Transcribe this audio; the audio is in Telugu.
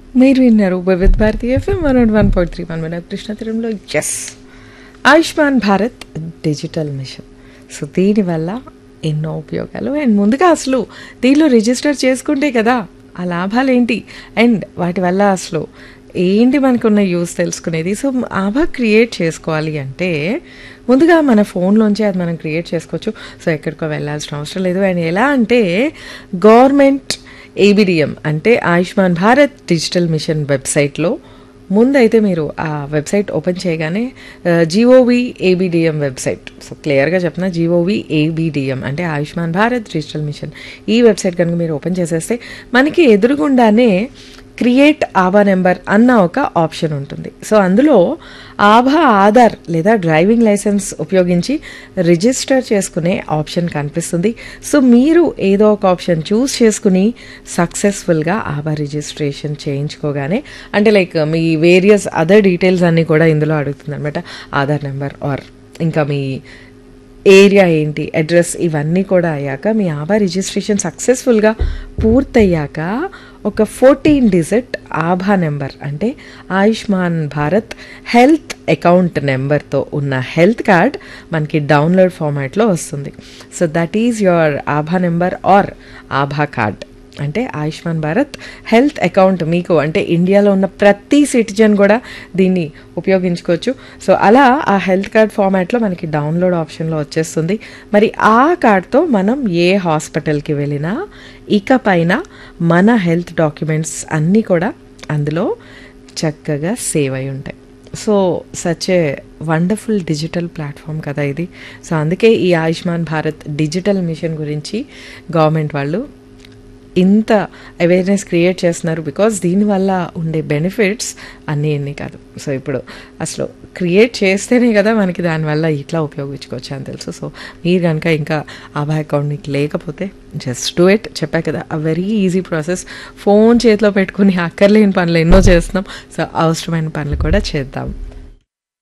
మీరు విన్నారు Vividh Bharati FM one one point three one మన కృష్ణ తీరంలో yes Ayushman Bharat digital mission so దీనివల్ల ఎన్నో ఉపయోగాలు అండ్ ముందుగా అసలు దీనిలో రిజిస్టర్ చేసుకుంటే కదా ఆ లాభాలు ఏంటి అండ్ వాటి వల్ల అసలు ఏంటి మనకున్న యూస్ తెలుసుకునేది సో ఆభా క్రియేట్ చేసుకోవాలి అంటే ముందుగా మన ఫోన్లోంచి అది మనం క్రియేట్ చేసుకోవచ్చు సో ఎక్కడికో వెళ్ళాల్సిన అవసరం లేదు అండ్ ఎలా అంటే గవర్నమెంట్ ఏబిడిఎం అంటే ఆయుష్మాన్ భారత్ డిజిటల్ మిషన్ వెబ్సైట్లో ముందైతే మీరు ఆ వెబ్సైట్ ఓపెన్ చేయగానే జీఓవి ఏబిడిఎం వెబ్సైట్ సో క్లియర్గా చెప్తున్నా జీఓవి ఏబిడిఎం అంటే ఆయుష్మాన్ భారత్ డిజిటల్ మిషన్ ఈ వెబ్సైట్ కనుక మీరు ఓపెన్ చేసేస్తే మనకి ఎదురుగుండానే క్రియేట్ ఆభా నెంబర్ అన్న ఒక ఆప్షన్ ఉంటుంది సో అందులో ఆభా ఆధార్ లేదా డ్రైవింగ్ లైసెన్స్ ఉపయోగించి రిజిస్టర్ చేసుకునే ఆప్షన్ కనిపిస్తుంది సో మీరు ఏదో ఒక ఆప్షన్ చూస్ చేసుకుని సక్సెస్ఫుల్గా ఆభా రిజిస్ట్రేషన్ చేయించుకోగానే అంటే లైక్ మీ వేరియస్ అదర్ డీటెయిల్స్ అన్నీ కూడా ఇందులో అడుగుతుంది అనమాట ఆధార్ నెంబర్ ఆర్ ఇంకా మీ ఏరియా ఏంటి అడ్రస్ ఇవన్నీ కూడా అయ్యాక మీ ఆభా రిజిస్ట్రేషన్ సక్సెస్ఫుల్గా పూర్తయ్యాక ఒక ఫోర్టీన్ డిజిట్ ఆభా నెంబర్ అంటే ఆయుష్మాన్ భారత్ హెల్త్ అకౌంట్ నెంబర్తో ఉన్న హెల్త్ కార్డ్ మనకి డౌన్లోడ్ ఫార్మాట్లో వస్తుంది so that is your ఆభా number are ఆభా card అంటే ఆయుష్మాన్ భారత్ హెల్త్ అకౌంట్ మీకు అంటే ఇండియాలో ఉన్న ప్రతి సిటిజన్ కూడా దీన్ని ఉపయోగించుకోవచ్చు సో అలా ఆ హెల్త్ కార్డ్ ఫార్మాట్లో మనకి డౌన్లోడ్ ఆప్షన్లో వచ్చేస్తుంది మరి ఆ కార్డ్తో మనం ఏ హాస్పిటల్కి వెళ్ళినా ఇక పైన మన హెల్త్ డాక్యుమెంట్స్ అన్నీ కూడా అందులో చక్కగా సేవ్ అయి ఉంటాయి so such a wonderful digital platform కదా ఇది సో అందుకే ఈ ఆయుష్మాన్ భారత్ డిజిటల్ మిషన్ గురించి గవర్నమెంట్ వాళ్ళు ఇంత అవేర్నెస్ క్రియేట్ చేస్తున్నారు బికాస్ దీనివల్ల ఉండే బెనిఫిట్స్ అన్నీ ఎన్ని కాదు సో ఇప్పుడు అసలు క్రియేట్ చేస్తేనే కదా మనకి దానివల్ల ఇట్లా ఉపయోగించుకోవచ్చు అని తెలుసు సో మీరు కనుక ఇంకా ఆభా అకౌంట్ మీకు లేకపోతే జస్ట్ డూ ఇట్ చెప్పా కదా ఆ వెరీ ఈజీ ప్రాసెస్ ఫోన్ చేతిలో పెట్టుకుని అక్కర్లేని పనులు ఎన్నో చేస్తున్నాం సో అవసరమైన పనులు కూడా చేద్దాం